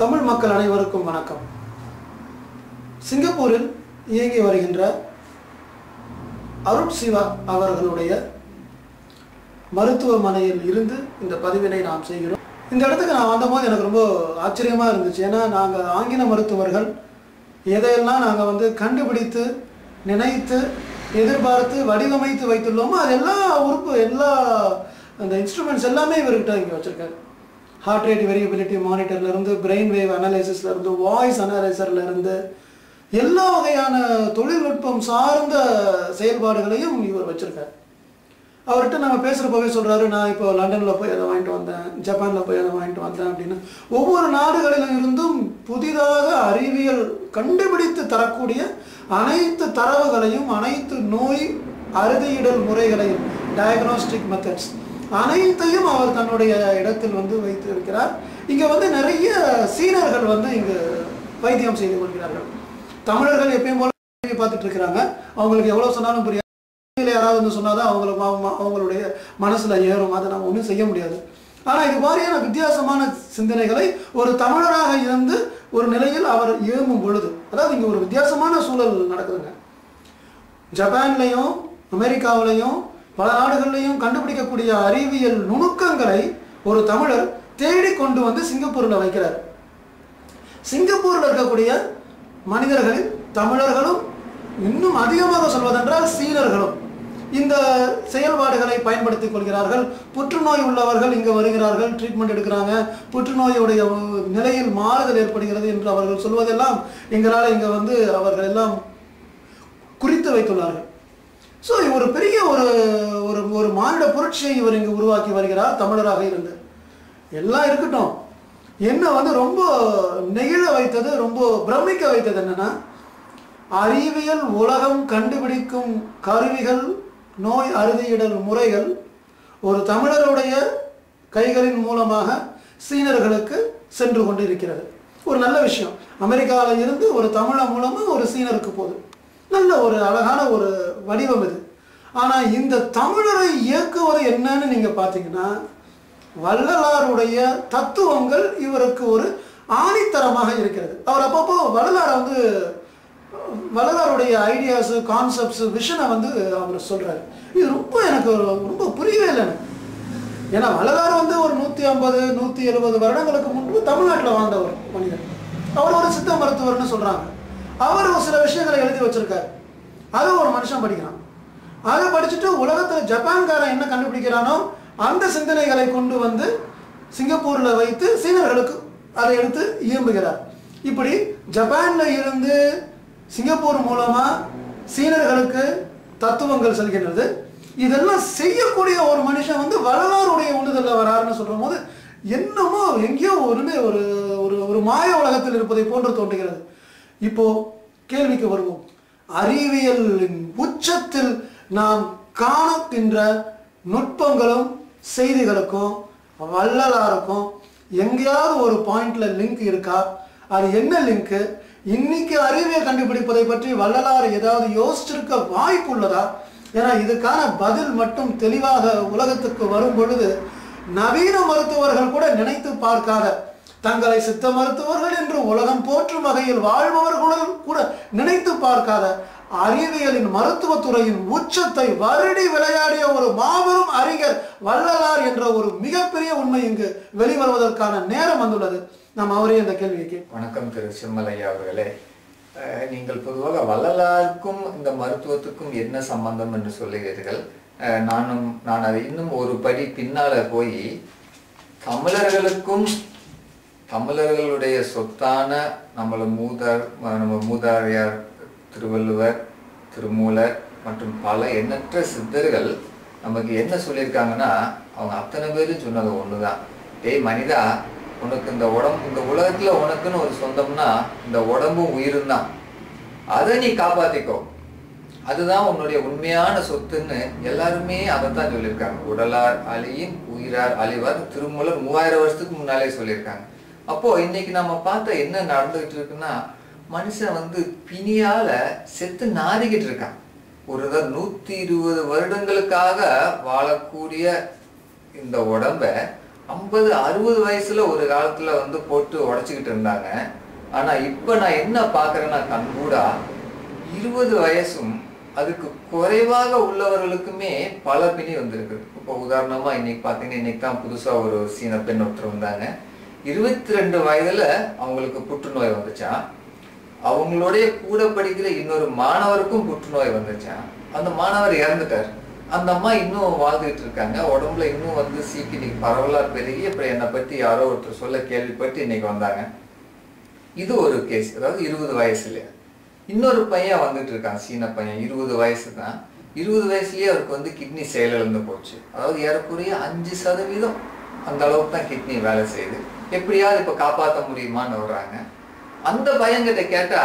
தமிழ் மக்கள் அனைவருக்கும் வணக்கம் சிங்கப்பூரில் இயங்கி வருகின்ற அருட் சிவா அவர்களுடைய மருத்துவமனையில் இருந்து இந்த பதிவினை நாம் செய்கிறோம் இந்த இடத்துக்கு நான் வந்தபோது எனக்கு ரொம்ப ஆச்சரியமாக இருந்துச்சு ஏன்னா நாங்கள் ஆங்கில மருத்துவர்கள் எதையெல்லாம் நாங்கள் வந்து கண்டுபிடித்து நினைத்து எதிர்பார்த்து வடிவமைத்து வைத்துள்ளோமோ அது எல்லா உறுப்பு எல்லா அந்த இன்ஸ்ட்ருமெண்ட்ஸ் எல்லாமே இவர்கிட்ட இங்கே வச்சுருக்காரு ஹார்ட் ரேட் வெரியபிலிட்டி மானிட்டர்லேருந்து பிரெயின் வேவ் அனலைசிஸ்லேருந்து வாய்ஸ் அனலைசர்லேருந்து எல்லா வகையான தொழில்நுட்பம் சார்ந்த செயல்பாடுகளையும் இவர் வச்சுருக்கார் அவர்கிட்ட நம்ம பேசுகிறப்பவே சொல்கிறாரு நான் இப்போ லண்டனில் போய் அதை வாங்கிட்டு வந்தேன் ஜப்பானில் போய் அதை வாங்கிட்டு வந்தேன் அப்படின்னு ஒவ்வொரு நாடுகளிலும் இருந்தும் புதிதாக அறிவியல் கண்டுபிடித்து தரக்கூடிய அனைத்து தரவுகளையும் அனைத்து நோய் அறுதியிடல் முறைகளையும் டயக்னோஸ்டிக் மெத்தட்ஸ் அனைத்தையும் அவர் தன்னுடைய இடத்தில் வந்து வைத்து இருக்கிறார் இங்கே வந்து நிறைய சீனர்கள் வந்து இங்கு வைத்தியம் செய்து கொள்கிறார்கள் தமிழர்கள் எப்பயும் போல டிவி பார்த்துட்டு இருக்கிறாங்க அவங்களுக்கு எவ்வளோ சொன்னாலும் புரியாது இல்லை யாராவது வந்து சொன்னாதான் அவங்களுக்கு அவங்க- அவங்களுடைய மனசுல ஏறும் அதை நம்ம ஒன்றும் செய்ய முடியாது ஆனால் இது மாதிரியான வித்தியாசமான சிந்தனைகளை ஒரு தமிழராக இருந்து ஒரு நிலையில் அவர் ஏமும் பொழுது அதாவது இங்கே ஒரு வித்தியாசமான சூழல் நடக்குதுங்க ஜப்பான்லையும் அமெரிக்காவிலையும் பல நாடுகள்லையும் கண்டுபிடிக்கக்கூடிய அறிவியல் நுணுக்கங்களை ஒரு தமிழர் தேடி கொண்டு வந்து சிங்கப்பூரில் வைக்கிறார் சிங்கப்பூரில் இருக்கக்கூடிய மனிதர்களில் தமிழர்களும் இன்னும் அதிகமாக சொல்வதென்றால் சீனர்களும் இந்த செயல்பாடுகளை பயன்படுத்திக் கொள்கிறார்கள் புற்றுநோய் உள்ளவர்கள் இங்கு வருகிறார்கள் ட்ரீட்மெண்ட் எடுக்கிறாங்க புற்றுநோயுடைய நிலையில் மாறுதல் ஏற்படுகிறது என்று அவர்கள் சொல்வதெல்லாம் எங்களால் இங்கே வந்து அவர்கள் எல்லாம் குறித்து வைத்துள்ளார்கள் ஸோ ஒரு பெரிய ஒரு ஒரு ஒரு மானிட புரட்சியை இவர் இங்கு உருவாக்கி வருகிறார் தமிழராக இருந்து எல்லாம் இருக்கட்டும் என்ன வந்து ரொம்ப நெகிழ வைத்தது ரொம்ப பிரமிக்க வைத்தது என்னன்னா அறிவியல் உலகம் கண்டுபிடிக்கும் கருவிகள் நோய் அறுதியிடல் முறைகள் ஒரு தமிழருடைய கைகளின் மூலமாக சீனர்களுக்கு சென்று கொண்டிருக்கிறது ஒரு நல்ல விஷயம் அமெரிக்காவில் இருந்து ஒரு தமிழன் மூலமாக ஒரு சீனருக்கு போகுது நல்ல ஒரு அழகான ஒரு வடிவம் இது ஆனால் இந்த தமிழரை இயக்குவது என்னன்னு நீங்கள் பார்த்தீங்கன்னா வள்ளலாருடைய தத்துவங்கள் இவருக்கு ஒரு ஆணித்தரமாக இருக்கிறது அவர் அப்பப்போ வள்ளலாரை வந்து வள்ளலாருடைய ஐடியாஸு கான்செப்ட்ஸு விஷனை வந்து அவர் சொல்கிறாரு இது ரொம்ப எனக்கு ஒரு- ரொம்ப புரியவே இல்லை எனக்கு ஏன்னா வள்ளலார் வந்து ஒரு நூற்றி ஐம்பது நூற்றி எழுபது வருடங்களுக்கு முன்பு தமிழ்நாட்டில் வாழ்ந்த ஒரு மனிதர் அவர் ஒரு சித்த மருத்துவர்னு சொல்கிறாங்க அவர் ஒரு சில விஷயங்களை எழுதி வச்சிருக்காரு அதை ஒரு மனுஷன் படிக்கிறான் அதை படிச்சுட்டு உலகத்தில் ஜப்பான்காரன் என்ன கண்டுபிடிக்கிறானோ அந்த சிந்தனைகளை கொண்டு வந்து சிங்கப்பூரில் வைத்து சீனர்களுக்கு அதை எடுத்து இயம்புகிறார் இப்படி ஜப்பானில் இருந்து சிங்கப்பூர் மூலமாக சீனர்களுக்கு தத்துவங்கள் செல்கின்றது இதெல்லாம் செய்யக்கூடிய ஒரு மனுஷன் வந்து வரலாறுடைய உண்டுதல்ல வராருன்னு சொல்ற போது என்னமோ எங்கேயோ ஒருமே ஒரு ஒரு ஒரு மாய உலகத்தில் இருப்பதை போன்று தோன்றுகிறது இப்போ கேள்விக்கு வருவோம் அறிவியலின் உச்சத்தில் நாம் காணுகின்ற நுட்பங்களும் செய்திகளுக்கும் வள்ளலாருக்கும் எங்கேயாவது ஒரு பாயிண்ட்ல லிங்க் இருக்கா அது என்ன லிங்க் இன்னைக்கு அறிவியல் கண்டுபிடிப்பதை பற்றி வள்ளலார் ஏதாவது யோசிச்சிருக்க வாய்ப்பு உள்ளதா ஏன்னா இதுக்கான பதில் மட்டும் தெளிவாக உலகத்துக்கு வரும் பொழுது நவீன மருத்துவர்கள் கூட நினைத்து பார்க்காத தங்களை சித்த மருத்துவர்கள் என்று உலகம் போற்றும் வகையில் வாழ்பவர்களும் கூட நினைத்து பார்க்காத அறிவியலின் மருத்துவத்துறையின் உச்சத்தை வருடி விளையாடிய ஒரு மாபெரும் அறிஞர் வள்ளலார் என்ற ஒரு மிகப்பெரிய உண்மை இங்கு வெளிவருவதற்கான நேரம் வந்துள்ளது நாம் அவரே இந்த கேள்வியை கேட்போம் வணக்கம் திரு சிம்மலையா அவர்களே அஹ், நீங்கள் பொதுவாக வள்ளலாருக்கும் இந்த மருத்துவத்துக்கும் என்ன சம்பந்தம் என்று சொல்லுகிறீர்கள் அஹ், நானும் நான் அதை இன்னும் ஒரு படி பின்னால போய் தமிழர்களுக்கும் தமிழர்களுடைய சொத்தான நம்மள மூதார் நம்ம மூதாதையார் திருவள்ளுவர் திருமூலர் மற்றும் பல எண்ணற்ற சித்தர்கள் நமக்கு என்ன சொல்லியிருக்காங்கன்னா அவங்க அத்தனை பேரும் சொன்னது ஒண்ணுதான் டேய் மனிதா உனக்கு இந்த உடம்பு இந்த உலகத்துல உனக்குன்னு ஒரு சொந்தம்னா இந்த உடம்பும் உயிரும் தான் அதை நீ காப்பாத்திக்கோ அதுதான் உன்னுடைய உண்மையான சொத்துன்னு எல்லாருமே அதைத்தான் சொல்லியிருக்காங்க உடலார் அழியின் உயிரார் அழிவார் திருமூலர் மூவாயிரம் வருஷத்துக்கு முன்னாலே சொல்லியிருக்காங்க அப்போ இன்னைக்கு நம்ம பார்த்தா என்ன நடந்துகிட்டு இருக்குன்னா மனுஷன் வந்து பிணியால செத்து நாறிக்கிட்டு இருக்கான் ஒரு இத- நூத்தி இருபது வருடங்களுக்காக வாழக்கூடிய இந்த உடம்ப ஐம்பது அறுபது வயசுல ஒரு காலத்துல வந்து போட்டு உடைச்சுக்கிட்டு இருந்தாங்க ஆனா இப்ப நான் என்ன பாக்குறேன்னா கண்கூடா இருபது வயசும் அதுக்கு குறைவாக உள்ளவர்களுக்குமே பல பிணி வந்திருக்கு இப்போ உதாரணமா இன்னைக்கு பாத்தீங்கன்னா இன்னைக்கு தான் புதுசா ஒரு சீன பெண் ஒருத்தர் வந்தாங்க இருபத்தி ரெண்டு வயதுல அவங்களுக்கு புற்றுநோய் வந்துச்சான் அவங்களுடைய கூட படிக்கிற இன்னொரு மாணவருக்கும் புற்றுநோய் வந்துச்சான் அந்த மாணவர் இறந்துட்டார் அந்த அம்மா இன்னும் வாழ்ந்துகிட்டு இருக்காங்க உடம்புல இன்னும் வந்து சீக்கி இன்னைக்கு பரவலா பெருகி அப்புறம் என்னை பத்தி யாரோ ஒருத்தர் சொல்ல கேள்விப்பட்டு இன்னைக்கு வந்தாங்க இது ஒரு கேஸ் அதாவது இருபது வயசுல இன்னொரு பையன் வந்துட்டு இருக்கான் சீன பையன் இருபது வயசு தான் இருபது வயசுலயே அவருக்கு வந்து கிட்னி செயலிழந்து போச்சு அதாவது ஏறக்குறைய அஞ்சு சதவீதம் அந்த அளவுக்கு தான் கிட்னி வேலை செய்யுது எப்படியாவது இப்ப காப்பாற்ற முடியுமான்னு வர்றாங்க அந்த பையன்கிட்ட கேட்டா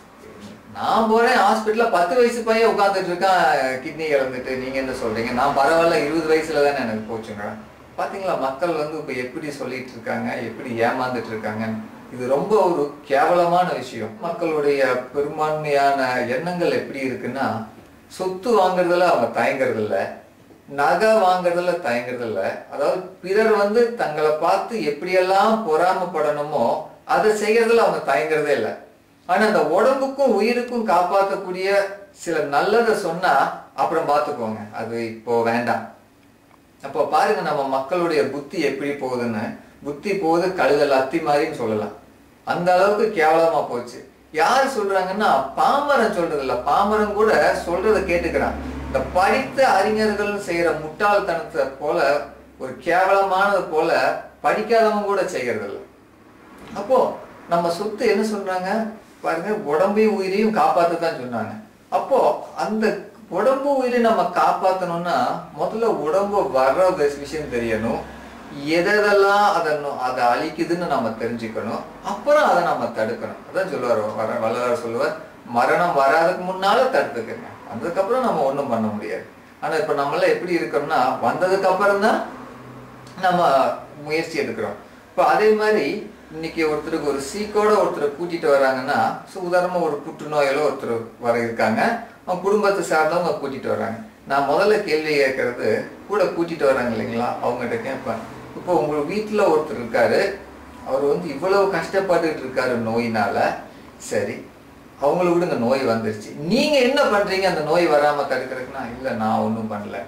நான் போறேன் ஹாஸ்பிட்டல்ல பத்து வயசு பையன் உட்கார்ந்துட்டு இருக்கான் கிட்னி இழந்துட்டு நீங்க என்ன சொல்றீங்க நான் பரவாயில்ல இருபது வயசுல தானே எனக்கு போச்சுங்க பாத்தீங்களா மக்கள் வந்து இப்ப எப்படி சொல்லிட்டு இருக்காங்க எப்படி ஏமாந்துட்டு இருக்காங்க இது ரொம்ப ஒரு கேவலமான விஷயம் மக்களுடைய பெரும்பான்மையான எண்ணங்கள் எப்படி இருக்குன்னா சொத்து வாங்குறதுல அவங்க தயங்குறது இல்ல நகை வாங்குறதுல தயங்குறது இல்ல அதாவது பிறர் வந்து தங்களை பார்த்து எப்படியெல்லாம் பொறாமப்படணுமோ அதை செய்யறதுல அவங்க தயங்குறதே இல்லை ஆனா அந்த உடம்புக்கும் உயிருக்கும் காப்பாற்றக்கூடிய சில நல்லதை சொன்னா அப்புறம் பார்த்துக்கோங்க அது இப்போ வேண்டாம் அப்போ பாருங்க நம்ம மக்களுடைய புத்தி எப்படி போகுதுன்னு புத்தி போகுது கழுதல் அத்தி மாதிரின்னு சொல்லலாம் அந்த அளவுக்கு கேவலமா போச்சு யார் சொல்றாங்கன்னா பாமரன் சொல்றது இல்ல பாமரன் கூட சொல்றதை கேட்டுக்கிறான் இந்த படித்த அறிஞர்கள் செய்யற முட்டாள்தனத்தை போல ஒரு கேவலமானது போல படிக்காதவங்க கூட செய்யறது இல்ல அப்போ நம்ம சொத்து என்ன சொல்றாங்க பாருங்க உடம்பையும் உயிரையும் காப்பாத்த தான் சொன்னாங்க அப்போ அந்த உடம்பு உயிரை நம்ம காப்பாத்தணும்னா முதல்ல உடம்பு வர்ற வி- விஷயம் தெரியணும் எதெல்லாம் அதை நோ- அதை அழிக்குதுன்னு நம்ம தெரிஞ்சுக்கணும் அப்புறம் அதை நம்ம தடுக்கணும் அதான் சொல்லுவார் வர வல்லவர் சொல்லுவார் மரணம் வராதுக்கு முன்னால தடுத்துக்கங்க வந்ததுக்கப்புறம் நம்ம ஒண்ணும் பண்ண முடியாது ஆனா இப்ப நம்மளாம் எப்படி இருக்கோம்னா வந்ததுக்கு அப்புறம் தான் நம்ம முயற்சி எடுக்கிறோம் இப்போ அதே மாதிரி இன்னைக்கு ஒருத்தருக்கு ஒரு சீக்கோட ஒருத்தரை கூட்டிட்டு வராங்கன்னா ஸோ உதாரணமா ஒரு புற்றுநோயில ஒருத்தர் வர இருக்காங்க அவங்க குடும்பத்தை சார்ந்தவங்க கூட்டிட்டு வராங்க நான் முதல்ல கேள்வி கேட்கறது கூட கூட்டிட்டு வராங்க இல்லைங்களா அவங்ககிட்ட கேட்பேன் இப்போ உங்க வீட்டுல ஒருத்தர் இருக்காரு அவர் வந்து இவ்வளவு கஷ்டப்பட்டுட்டு இருக்காரு நோயினால சரி அவங்கள விடுங்க நோய் வந்துருச்சு நீங்க என்ன பண்றீங்க அந்த நோய் வராம தடுக்கிறதுக்குன்னா இல்ல நான் ஒன்றும் பண்ணல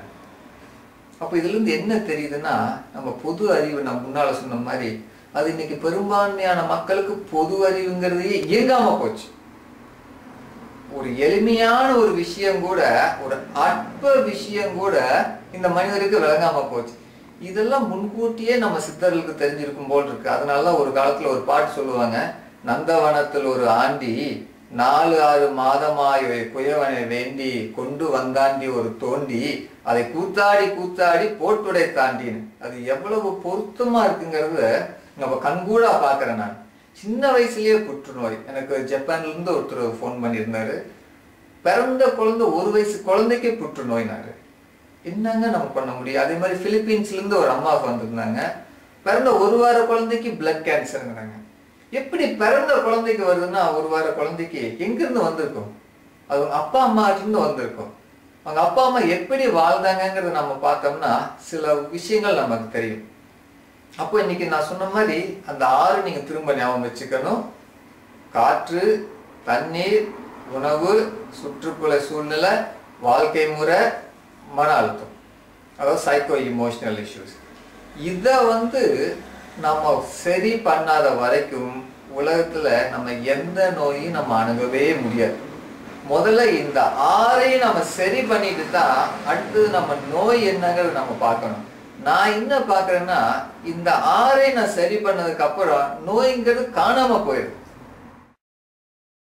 அப்ப இதுல இருந்து என்ன தெரியுதுன்னா நம்ம பொது அறிவு நம்ம முன்னால சொன்ன மாதிரி அது இன்னைக்கு பெரும்பான்மையான மக்களுக்கு பொது அறிவுங்கிறதையே இயங்காம போச்சு ஒரு எளிமையான ஒரு விஷயம் கூட ஒரு அற்ப விஷயம் கூட இந்த மனிதருக்கு விளங்காம போச்சு இதெல்லாம் முன்கூட்டியே நம்ம சித்தர்களுக்கு தெரிஞ்சிருக்கும் போல் இருக்கு அதனால ஒரு காலத்துல ஒரு பாட்டு சொல்லுவாங்க நந்தவனத்தில் ஒரு ஆண்டி நாலு ஆறு மாதமாய் குயவனை வேண்டி கொண்டு வந்தாண்டி ஒரு தோண்டி அதை கூத்தாடி கூத்தாடி போட்டுடை தாண்டின்னு அது எவ்வளவு பொருத்தமா இருக்குங்கிறத நம்ம கண்கூடா பாக்குறேன் நான் சின்ன வயசுலயே புற்றுநோய் எனக்கு ஜப்பான்ல இருந்து ஒருத்தர் ஃபோன் பண்ணியிருந்தாரு பிறந்த குழந்தை ஒரு வயசு குழந்தைக்கே புற்றுநோய்னாரு என்னங்க நம்ம பண்ண முடியும் அதே மாதிரி பிலிப்பீன்ஸ்ல இருந்து ஒரு அம்மா வந்திருந்தாங்க பிறந்த ஒரு வார குழந்தைக்கு பிளட் கேன்சர்ங்கிறாங்க எப்படி பிறந்த குழந்தைக்கு வருதுன்னா ஒரு வார குழந்தைக்கு எங்கிருந்து வந்திருக்கும் அது அவங்க அப்பா அம்மா இருந்து வந்திருக்கும் அவங்க அப்பா அம்மா எப்படி வாழ்ந்தாங்கங்கிறத நம்ம பார்த்தோம்னா சில விஷயங்கள் நமக்கு தெரியும் அப்போ இன்னைக்கு நான் சொன்ன மாதிரி அந்த ஆறு நீங்க திரும்ப ஞாபகம் வச்சுக்கணும் காற்று தண்ணீர் உணவு சுற்றுப்புற சூழ்நிலை வாழ்க்கை முறை மன அழுத்தம் அதாவது சைக்கோ இமோஷனல் இஷ்யூஸ் இதை வந்து நம்ம சரி பண்ணாத வரைக்கும் உலகத்துல நம்ம எந்த நோயும் நம்ம அணுகவே முடியாது முதல்ல இந்த ஆறையும் நம்ம சரி பண்ணிட்டு தான் அடுத்தது நம்ம நோய் என்னங்கிறத நம்ம பார்க்கணும் நான் என்ன பார்க்கறேன்னா இந்த ஆறை நான் சரி பண்ணதுக்கு அப்புறம் நோய்ங்கிறது காணாம போயிடும்